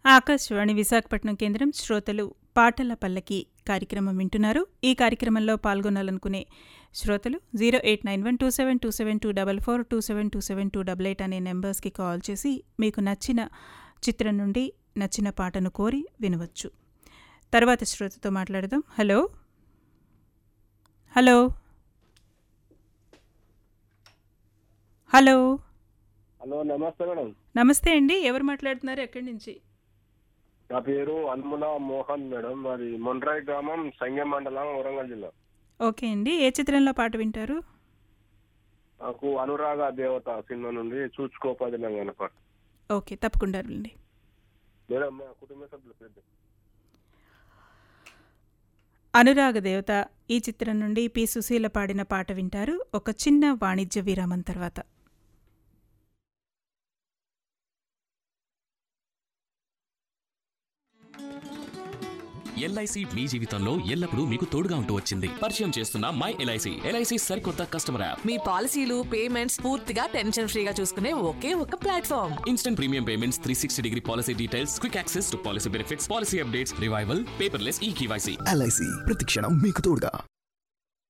ఆకాశవాణి విశాఖపట్నం కేంద్రం శ్రోతలు పాటల పల్లకి కార్యక్రమం వింటున్నారు ఈ కార్యక్రమంలో పాల్గొనాలనుకునే శ్రోతలు zero eight nine one two seven two seven two double four two seven two seven two double eight అనే నెంబర్స్కి కాల్ చేసి మీకు నచ్చిన చిత్రం నుండి నచ్చిన పాటను కోరి వినవచ్చు తర్వాత శ్రోతతో మాట్లాడదాం హలో హలో హలో హలో నమస్తే మేడం నమస్తే అండి ఎవరు మాట్లాడుతున్నారు ఎక్కడి నుంచి నా పేరు అన్ముల మోహన్ మేడం మరి మొండ్రాయి గ్రామం సంగం మండలం వరంగల్ జిల్లా ఓకే అండి ఏ చిత్రంలో పాట వింటారు నాకు అనురాగ దేవత సినిమా నుండి చూచుకోపది తెలంగాణ పాట ఓకే తప్పకుండా అండి మేడం మా కుటుంబ సభ్యులు పెద్ద అనురాగ దేవత ఈ చిత్రం నుండి పి సుశీల పాడిన పాట వింటారు ఒక చిన్న వాణిజ్య విరామం తర్వాత ఎల్ఐసి మీ జీవితంలో ఎల్లప్పుడూ మీకు తోడుగా ఉంటూ వచ్చింది పరిచయం చేస్తున్న మై ఎల్ఐసి ఎల్ఐసి సరికొత్త కస్టమర్ యాప్ మీ పాలసీలు పేమెంట్స్ పూర్తిగా టెన్షన్ ఫ్రీగా చూసుకునే ఒకే ఒక platform instant premium payments three sixty degree policy details quick access to policy benefits policy updates revival paperless e KYC LIC ప్రతిక్షణం మీకు తోడుగా